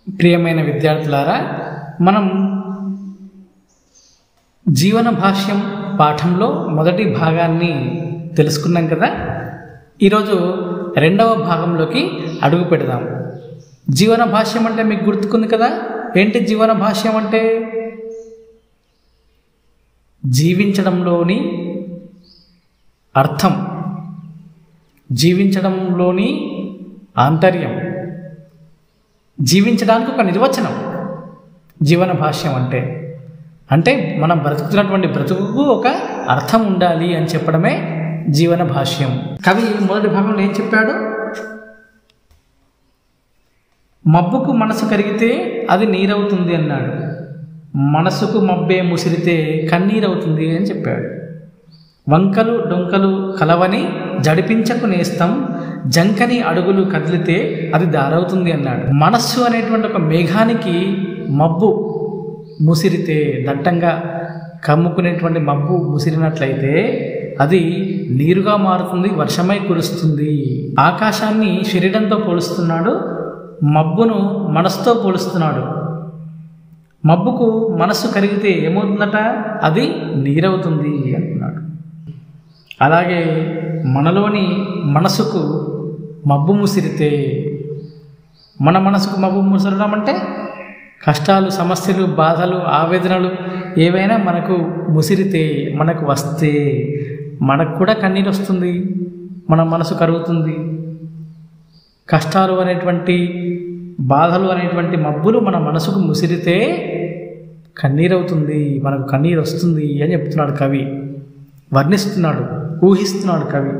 ప్రియమైన విద్యార్థులారా మనం జీవన భాష్యం పాఠంలో మొదటి భాగాన్ని తెలుసుకున్నాం కదా ఈరోజు రెండవ భాగంలోకి అడుగు పెడదాం జీవన భాష్యం అంటే మీకు గుర్తుకుంది కదా ఏంటి జీవన భాష్యం అంటే జీవించడంలోని అర్థం జీవించడంలోని ఆంతర్యం జీవించడానికి ఒక నిర్వచనం జీవన భాష్యం అంటే అంటే మనం బ్రతుకుతున్నటువంటి బ్రతుకుకు ఒక అర్థం ఉండాలి అని చెప్పడమే జీవన భాష్యం కవి మొదటి భాగంలో ఏం చెప్పాడు మబ్బుకు మనసు కరిగితే అది నీరవుతుంది అన్నాడు మనసుకు మబ్బే ముసిరితే కన్నీరవుతుంది అని చెప్పాడు వంకలు డొంకలు కలవని జడిపించకు నేస్తం జంకని అడుగులు కదిలితే అది దారవుతుంది అన్నాడు మనస్సు అనేటువంటి ఒక మేఘానికి మబ్బు ముసిరితే దట్టంగా కమ్ముకునేటువంటి మబ్బు ముసిరినట్లయితే అది నీరుగా మారుతుంది వర్షమై కురుస్తుంది ఆకాశాన్ని శరీరంతో పోలుస్తున్నాడు మబ్బును మనసుతో పోలుస్తున్నాడు మబ్బుకు మనస్సు కరిగితే ఏమవుతుందట అది నీరవుతుంది అంటున్నాడు అలాగే మనలోని మనసుకు మబ్బు ముసిరితే మన మనసుకు మబ్బు ముసరడం అంటే కష్టాలు సమస్యలు బాధలు ఆవేదనలు ఏవైనా మనకు ముసిరితే మనకు వస్తే మనకు కూడా కన్నీరు వస్తుంది మన మనసు కరుగుతుంది కష్టాలు అనేటువంటి బాధలు అనేటువంటి మబ్బులు మన మనసుకు ముసిరితే కన్నీరవుతుంది మనకు కన్నీరు వస్తుంది అని చెప్తున్నాడు కవి వర్ణిస్తున్నాడు ఊహిస్తున్నాడు కవి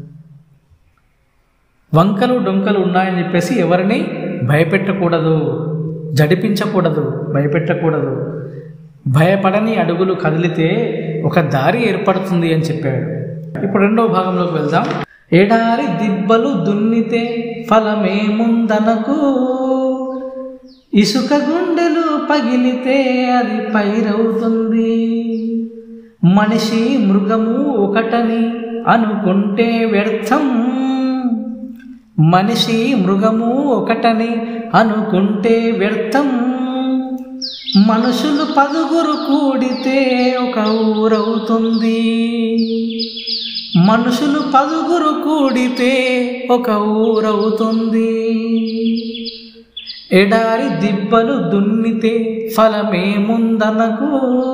వంకలు డొంకలు ఉన్నాయని చెప్పేసి ఎవరిని భయపెట్టకూడదు జడిపించకూడదు భయపెట్టకూడదు భయపడని అడుగులు కదిలితే ఒక దారి ఏర్పడుతుంది అని చెప్పాడు ఇప్పుడు రెండవ భాగంలోకి వెళ్దాం ఎడారి దిబ్బలు దున్నితే ఫలమేముందనకు ఇసుక గుండెలు పగిలితే అది పైరవుతుంది మనిషి మృగము ఒకటని అనుకుంటే వ్యర్థం మనిషి మృగము ఒకటని అనుకుంటే వ్యర్థం మనుషులు పదుగురు కూడితే ఒక ఊరవుతుంది మనుషులు పదుగురు కూడితే ఒక ఊరవుతుంది ఎడారి దిబ్బలు దున్నితే ఫలమేముందనకు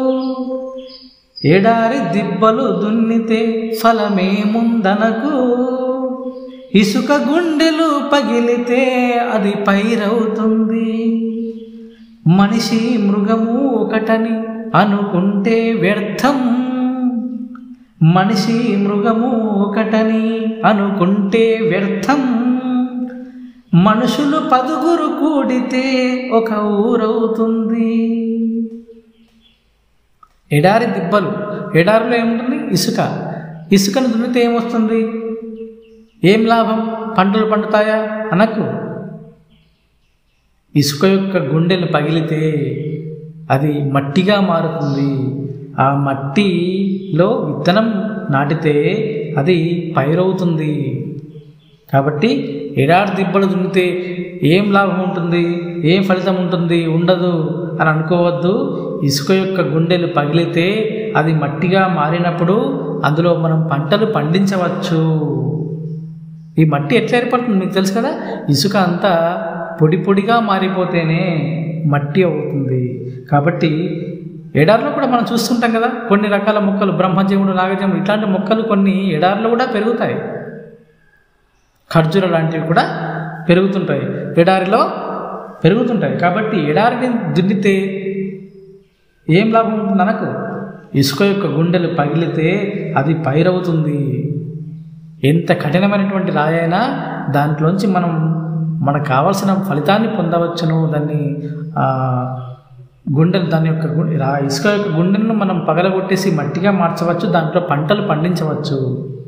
ఎడారి దిబ్బలు దున్నితే ఫలమేముందనకు ఇసుక గుండెలు పగిలితే అది పైరవుతుంది మనిషి మృగము ఒకటని అనుకుంటే వ్యర్థం మనిషి మృగము ఒకటని అనుకుంటే వ్యర్థం మనుషులు పదుగురు కూడితే ఒక ఊరవుతుంది ఎడారి దిబ్బలు ఎడారిలో ఏముంటుంది ఇసుక ఇసుకను దున్నితే ఏమొస్తుంది ఏం లాభం పంటలు పండుతాయా అనకు ఇసుక యొక్క గుండెలు పగిలితే అది మట్టిగా మారుతుంది ఆ మట్టిలో విత్తనం నాటితే అది పైరవుతుంది కాబట్టి ఎడారి దిబ్బలు దున్నితే ఏం లాభం ఉంటుంది ఏం ఫలితం ఉంటుంది ఉండదు అని అనుకోవద్దు ఇసుక యొక్క గుండెలు పగిలితే అది మట్టిగా మారినప్పుడు అందులో మనం పంటలు పండించవచ్చు ఈ మట్టి ఎట్లా ఏర్పడుతుంది మీకు తెలుసు కదా ఇసుక అంతా పొడి పొడిగా మారిపోతేనే మట్టి అవుతుంది కాబట్టి ఎడారిలో కూడా మనం చూస్తుంటాం కదా కొన్ని రకాల మొక్కలు బ్రహ్మజీవుడు నాగజీవుడు ఇట్లాంటి మొక్కలు కొన్ని ఎడారిలో కూడా పెరుగుతాయి ఖర్జూర లాంటివి కూడా పెరుగుతుంటాయి ఎడారిలో పెరుగుతుంటాయి కాబట్టి ఎడారిని దున్నితే ఏం లాభం ఉంటుంది అనకు ఇసుక యొక్క గుండెలు పగిలితే అది పైరవుతుంది ఎంత కఠినమైనటువంటి రాయైనా దాంట్లోంచి మనం మనకు కావాల్సిన ఫలితాన్ని పొందవచ్చును దాన్ని గుండెలు దాని యొక్క రా ఇసుక యొక్క గుండెలను మనం పగలగొట్టేసి మట్టిగా మార్చవచ్చు దాంట్లో పంటలు పండించవచ్చు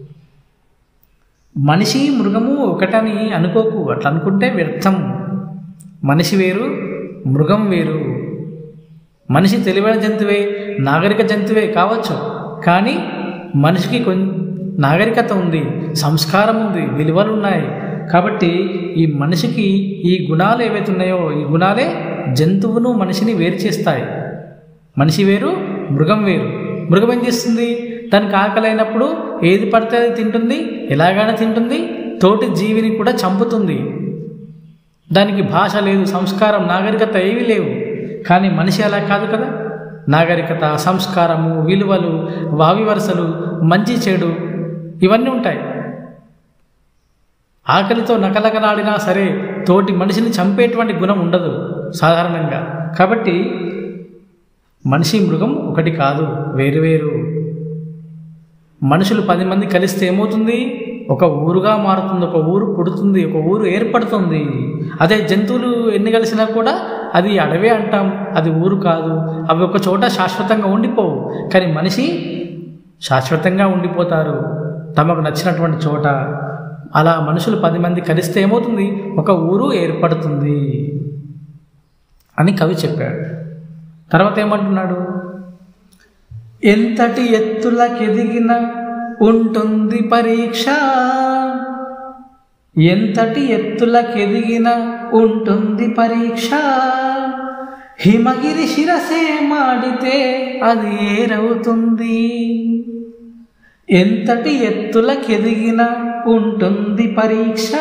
మనిషి మృగము ఒకటని అనుకోకు అట్లా అనుకుంటే వ్యర్థం మనిషి వేరు మృగం వేరు మనిషి తెలివైన జంతువే నాగరిక జంతువే కావచ్చు కానీ మనిషికి కొం నాగరికత ఉంది సంస్కారం ఉంది విలువలు ఉన్నాయి కాబట్టి ఈ మనిషికి ఈ గుణాలు ఏవైతే ఉన్నాయో ఈ గుణాలే జంతువును మనిషిని వేరు చేస్తాయి మనిషి వేరు మృగం వేరు మృగం ఏం చేస్తుంది దానికి ఆకలైనప్పుడు ఏది పడితే అది తింటుంది ఎలాగైనా తింటుంది తోటి జీవిని కూడా చంపుతుంది దానికి భాష లేదు సంస్కారం నాగరికత ఏవి లేవు కానీ మనిషి అలా కాదు కదా నాగరికత సంస్కారము విలువలు వావి వరుసలు మంచి చెడు ఇవన్నీ ఉంటాయి ఆకలితో నకలకలాడినా సరే తోటి మనిషిని చంపేటువంటి గుణం ఉండదు సాధారణంగా కాబట్టి మనిషి మృగం ఒకటి కాదు వేరువేరు మనుషులు పది మంది కలిస్తే ఏమవుతుంది ఒక ఊరుగా మారుతుంది ఒక ఊరు పుడుతుంది ఒక ఊరు ఏర్పడుతుంది అదే జంతువులు ఎన్ని కలిసినా కూడా అది అడవే అంటాం అది ఊరు కాదు అవి ఒక చోట శాశ్వతంగా ఉండిపోవు కానీ మనిషి శాశ్వతంగా ఉండిపోతారు తమకు నచ్చినటువంటి చోట అలా మనుషులు పది మంది కలిస్తే ఏమవుతుంది ఒక ఊరు ఏర్పడుతుంది అని కవి చెప్పాడు తర్వాత ఏమంటున్నాడు ఎంతటి ఎత్తులకెదిగిన ఉంటుంది పరీక్ష ఎంతటి ఎత్తులకెదిగిన ఉంటుంది పరీక్ష హిమగిరి శిరసే మాడితే అది ఏరవుతుంది ఎంతటి ఎత్తులకెదిగిన ఉంటుంది పరీక్ష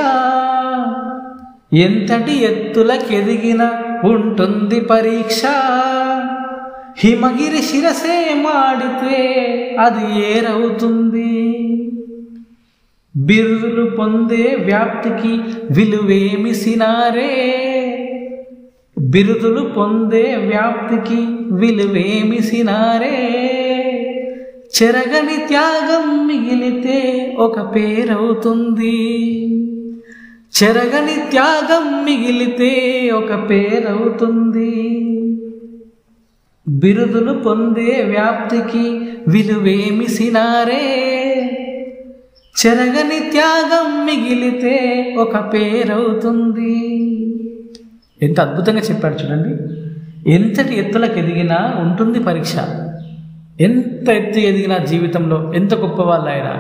ఎంతటి ఎత్తులకెదిగిన ఉంటుంది పరీక్ష హిమగిరి శిరసే మాడితే అది ఏరవుతుంది బిరుదులు పొందే వ్యాప్తికి విలువేమి సినారే బిరుదులు పొందే వ్యాప్తికి విలువేమి సినారే చెరగని త్యాగం మిగిలితే ఒక పేరవుతుంది చెరగని త్యాగం మిగిలితే ఒక పేరవుతుంది బిరుదులు పొందే వ్యాప్తికి విలువేమి సినారే చెరగని త్యాగం మిగిలితే ఒక పేరవుతుంది ఎంత అద్భుతంగా చెప్పాడు చూడండి ఎంతటి ఎత్తులకు ఎదిగినా ఉంటుంది పరీక్ష ఎంత ఎత్తు ఎదిగినా జీవితంలో ఎంత గొప్పవాళ్ళు ఆయన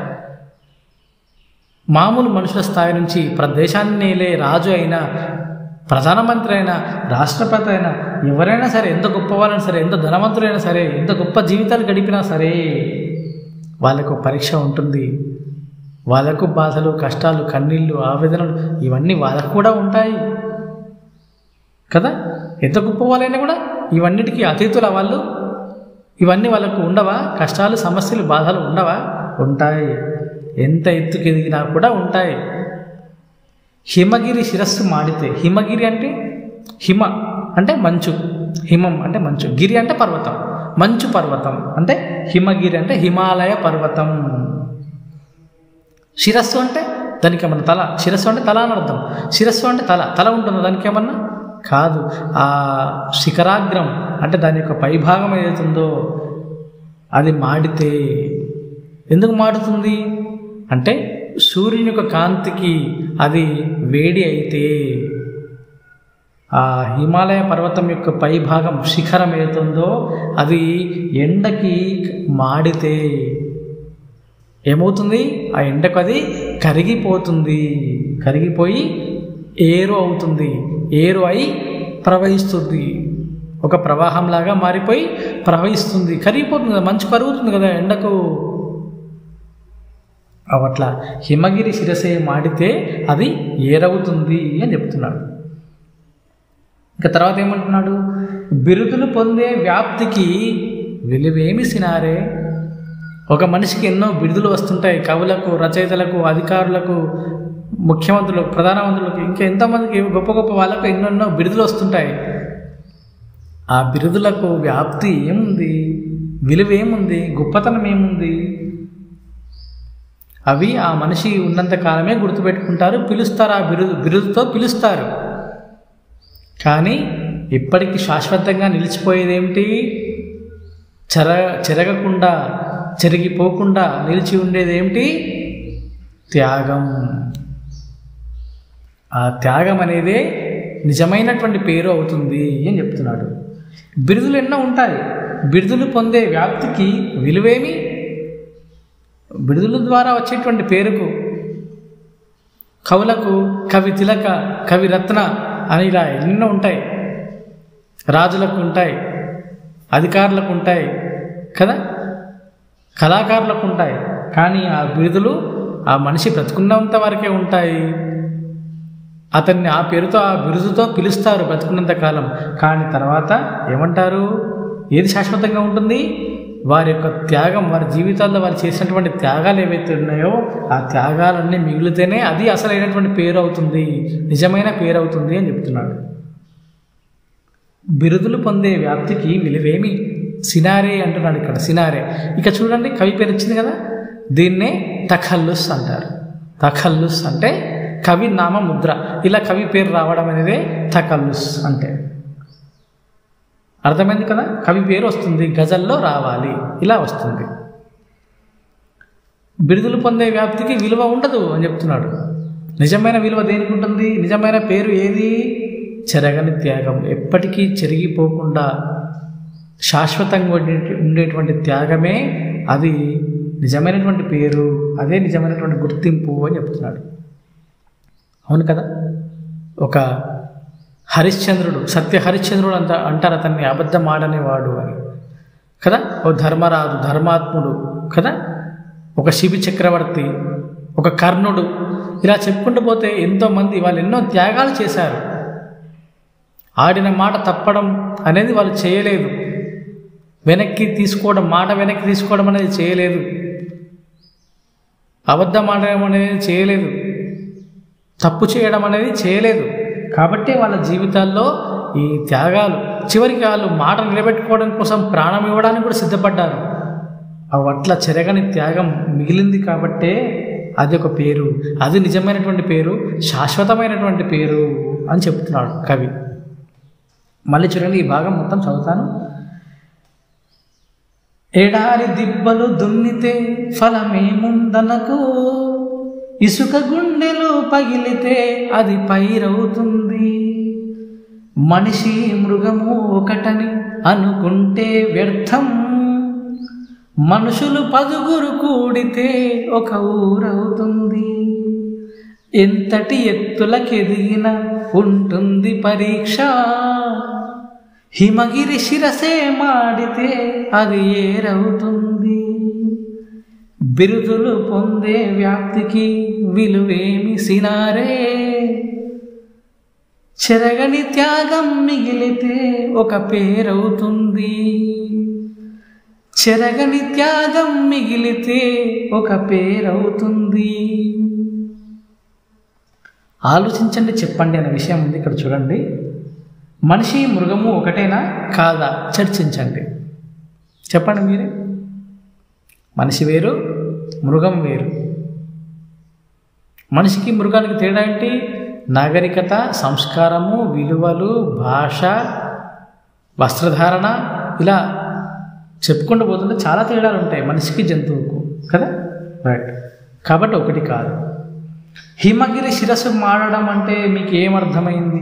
మామూలు మనుషుల స్థాయి నుంచి ప్రదేశాన్నేలే రాజు అయినా ప్రధానమంత్రి అయినా రాష్ట్రపతి అయినా ఎవరైనా సరే ఎంత గొప్పవాళ్ళైనా సరే ఎంత ధనవంతులైనా సరే ఎంత గొప్ప జీవితాలు గడిపినా సరే వాళ్ళకు పరీక్ష ఉంటుంది వాళ్ళకు బాధలు కష్టాలు కన్నీళ్ళు ఆవేదనలు ఇవన్నీ వాళ్ళకు కూడా ఉంటాయి కదా ఎంత గొప్ప వాళ్ళైనా కూడా ఇవన్నిటికీ అతీతుల వాళ్ళు ఇవన్నీ వాళ్ళకు ఉండవా కష్టాలు సమస్యలు బాధలు ఉండవా ఉంటాయి ఎంత ఎత్తుకు ఎదిగినా కూడా ఉంటాయి హిమగిరి శిరస్సు మాడితే హిమగిరి అంటే హిమ అంటే మంచు హిమం అంటే మంచు గిరి అంటే పర్వతం మంచు పర్వతం అంటే హిమగిరి అంటే హిమాలయ పర్వతం శిరస్సు అంటే దానికి ఏమన్నా తల శిరస్సు అంటే తల అని అర్థం శిరస్సు అంటే తల తల ఉంటుందా దానికి ఏమన్నా కాదు ఆ శిఖరాగ్రం అంటే దాని యొక్క పైభాగం ఏదైతుందో అది మాడితే ఎందుకు మాడుతుంది అంటే సూర్యుని యొక్క కాంతికి అది వేడి అయితే ఆ హిమాలయ పర్వతం యొక్క పైభాగం శిఖరం ఏతుందో అది ఎండకి మాడితే ఏమవుతుంది ఆ ఎండకు అది కరిగిపోతుంది కరిగిపోయి ఏరు అవుతుంది ఏరు అయి ప్రవహిస్తుంది ఒక ప్రవాహంలాగా మారిపోయి ప్రవహిస్తుంది కరిగిపోతుంది కదా మంచు కరుగుతుంది కదా ఎండకు అవట్లా హిమగిరి శిరసే మాడితే అది ఏరవుతుంది అని చెప్తున్నాడు ఇంకా తర్వాత ఏమంటున్నాడు బిరుదులు పొందే వ్యాప్తికి విలువేమి సినారే ఒక మనిషికి ఎన్నో బిరుదులు వస్తుంటాయి కవులకు రచయితలకు అధికారులకు ముఖ్యమంత్రులకు ప్రధానమంత్రులకు ఇంకా ఎంతోమందికి గొప్ప గొప్ప వాళ్ళకు ఎన్నెన్నో బిరుదులు వస్తుంటాయి ఆ బిరుదులకు వ్యాప్తి ఏముంది విలువ ఏముంది గొప్పతనం ఏముంది అవి ఆ మనిషి ఉన్నంత కాలమే గుర్తుపెట్టుకుంటారు పిలుస్తారు ఆ బిరుదు బిరుదుతో పిలుస్తారు కానీ ఇప్పటికి శాశ్వతంగా నిలిచిపోయేది ఏమిటి చెర చెరగకుండా చెరిగిపోకుండా నిలిచి ఉండేది ఏమిటి త్యాగం ఆ త్యాగం అనేదే నిజమైనటువంటి పేరు అవుతుంది అని చెప్తున్నాడు బిరుదులు ఎన్నో ఉంటాయి బిరుదులు పొందే వ్యాప్తికి విలువేమి బిరుదుల ద్వారా వచ్చేటువంటి పేరుకు కవులకు కవి తిలక కవి రత్న అని ఇలా ఎన్నో ఉంటాయి రాజులకు ఉంటాయి అధికారులకు ఉంటాయి కదా కళాకారులకు ఉంటాయి కానీ ఆ బిరుదులు ఆ మనిషి బ్రతుకున్నంత వరకే ఉంటాయి అతన్ని ఆ పేరుతో ఆ బిరుదుతో పిలుస్తారు బ్రతుకున్నంత కాలం కానీ తర్వాత ఏమంటారు ఏది శాశ్వతంగా ఉంటుంది వారి యొక్క త్యాగం వారి జీవితాల్లో వారు చేసినటువంటి త్యాగాలు ఏవైతే ఉన్నాయో ఆ త్యాగాలన్నీ మిగిలితేనే అది అసలైనటువంటి పేరు అవుతుంది నిజమైన పేరు అవుతుంది అని చెప్తున్నాడు బిరుదులు పొందే వ్యాప్తికి విలువేమి సినారే అంటున్నాడు ఇక్కడ సినారే ఇక చూడండి కవి పేరు వచ్చింది కదా దీన్నే తఖల్లుస్ అంటారు తఖల్లుస్ అంటే కవి నామ ముద్ర ఇలా కవి పేరు రావడం అనేది తఖల్లుస్ అంటే అర్థమైంది కదా కవి పేరు వస్తుంది గజల్లో రావాలి ఇలా వస్తుంది బిరుదులు పొందే వ్యాప్తికి విలువ ఉండదు అని చెప్తున్నాడు నిజమైన విలువ దేనికి ఉంటుంది నిజమైన పేరు ఏది చెరగని త్యాగం ఎప్పటికీ చెరిగిపోకుండా శాశ్వతంగా ఉండే ఉండేటువంటి త్యాగమే అది నిజమైనటువంటి పేరు అదే నిజమైనటువంటి గుర్తింపు అని చెప్తున్నాడు అవును కదా ఒక హరిశ్చంద్రుడు సత్య హరిశ్చంద్రుడు అంత అంటారు అతన్ని అబద్ధం ఆడనేవాడు అని కదా ఓ ధర్మరాజు ధర్మాత్ముడు కదా ఒక శిబి చక్రవర్తి ఒక కర్ణుడు ఇలా చెప్పుకుంటూ పోతే ఎంతోమంది వాళ్ళు ఎన్నో త్యాగాలు చేశారు ఆడిన మాట తప్పడం అనేది వాళ్ళు చేయలేదు వెనక్కి తీసుకోవడం మాట వెనక్కి తీసుకోవడం అనేది చేయలేదు అబద్ధం ఆడడం అనేది చేయలేదు తప్పు చేయడం అనేది చేయలేదు కాబట్టి వాళ్ళ జీవితాల్లో ఈ త్యాగాలు చివరికి వాళ్ళు మాట నిలబెట్టుకోవడం కోసం ప్రాణం ఇవ్వడానికి కూడా సిద్ధపడ్డారు అవి అట్లా చెరగని త్యాగం మిగిలింది కాబట్టే అది ఒక పేరు అది నిజమైనటువంటి పేరు శాశ్వతమైనటువంటి పేరు అని చెప్తున్నాడు కవి మళ్ళీ చూడండి ఈ భాగం మొత్తం చదువుతాను ఎడారి దిబ్బలు దున్నితే ఫలమేముందనకు ఇసుక గుండెలు పగిలితే అది పైరవుతుంది మనిషి మృగము ఒకటని అనుకుంటే వ్యర్థం మనుషులు పదుగురు కూడితే ఒక ఊరవుతుంది ఎంతటి ఎత్తులకెదిగిన ఉంటుంది పరీక్ష హిమగిరి శిరసే మాడితే అది ఏరవుతుంది బిరుదులు పొందే వ్యాప్తికి విలువేమి సినారే చెరగని త్యాగం మిగిలితే ఒక పేరవుతుంది చెరగని త్యాగం మిగిలితే ఒక పేరవుతుంది ఆలోచించండి చెప్పండి అనే విషయం ఉంది ఇక్కడ చూడండి మనిషి మృగము ఒకటేనా కాదా చర్చించండి చెప్పండి మీరే మనిషి వేరు మృగం వేరు మనిషికి మృగానికి తేడా ఏంటి నాగరికత సంస్కారము విలువలు భాష వస్త్రధారణ ఇలా చెప్పుకుంటూ పోతుంటే చాలా తేడాలు ఉంటాయి మనిషికి జంతువుకు కదా రైట్ కాబట్టి ఒకటి కాదు హిమగిరి శిరస్సు మాడడం అంటే మీకు ఏమర్థమైంది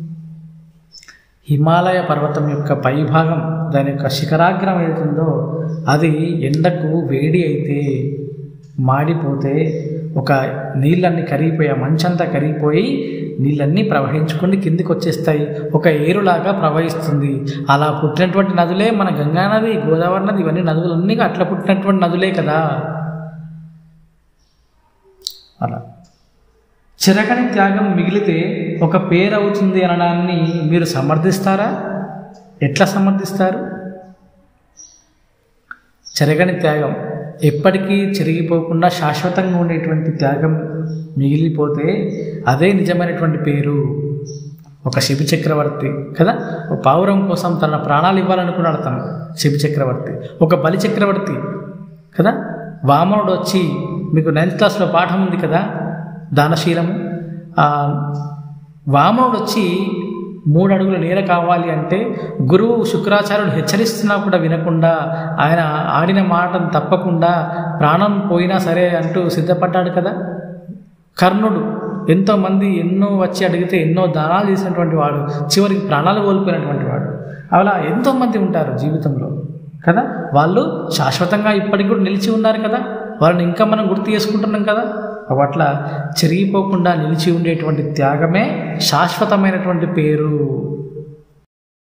హిమాలయ పర్వతం యొక్క పైభాగం దాని యొక్క శిఖరాగ్రం ఏదైతుందో అది ఎండకు వేడి అయితే మాడిపోతే ఒక నీళ్ళన్నీ కరిగిపోయి ఆ మంచంతా కరిగిపోయి నీళ్ళన్నీ ప్రవహించుకొని కిందికి వచ్చేస్తాయి ఒక ఏరులాగా ప్రవహిస్తుంది అలా పుట్టినటువంటి నదులే మన గంగా నది గోదావరి నది ఇవన్నీ నదులన్నీ అట్లా పుట్టినటువంటి నదులే కదా అలా చిరకని త్యాగం మిగిలితే ఒక పేరు అవుతుంది అనడాన్ని మీరు సమర్థిస్తారా ఎట్లా సమర్థిస్తారు చెరగని త్యాగం ఎప్పటికీ చెరిగిపోకుండా శాశ్వతంగా ఉండేటువంటి త్యాగం మిగిలిపోతే అదే నిజమైనటువంటి పేరు ఒక శిబి చక్రవర్తి కదా ఒక పావురం కోసం తన ప్రాణాలు ఇవ్వాలనుకున్నాడు తను శిబి చక్రవర్తి ఒక బలి చక్రవర్తి కదా వామనుడు వచ్చి మీకు నైన్త్ క్లాస్లో పాఠం ఉంది కదా దానశీలము ఆ వామనుడు వచ్చి మూడు అడుగుల నేల కావాలి అంటే గురువు శుక్రాచార్యుడు హెచ్చరిస్తున్నా కూడా వినకుండా ఆయన ఆడిన మాటను తప్పకుండా ప్రాణం పోయినా సరే అంటూ సిద్ధపడ్డాడు కదా కర్ణుడు ఎంతోమంది ఎన్నో వచ్చి అడిగితే ఎన్నో దానాలు చేసినటువంటి వాడు చివరికి ప్రాణాలు కోల్పోయినటువంటి వాడు అలా ఎంతోమంది ఉంటారు జీవితంలో కదా వాళ్ళు శాశ్వతంగా ఇప్పటికి కూడా నిలిచి ఉన్నారు కదా వాళ్ళని ఇంకా మనం గుర్తు చేసుకుంటున్నాం కదా అట్లా చెరిగిపోకుండా నిలిచి ఉండేటువంటి త్యాగమే శాశ్వతమైనటువంటి పేరు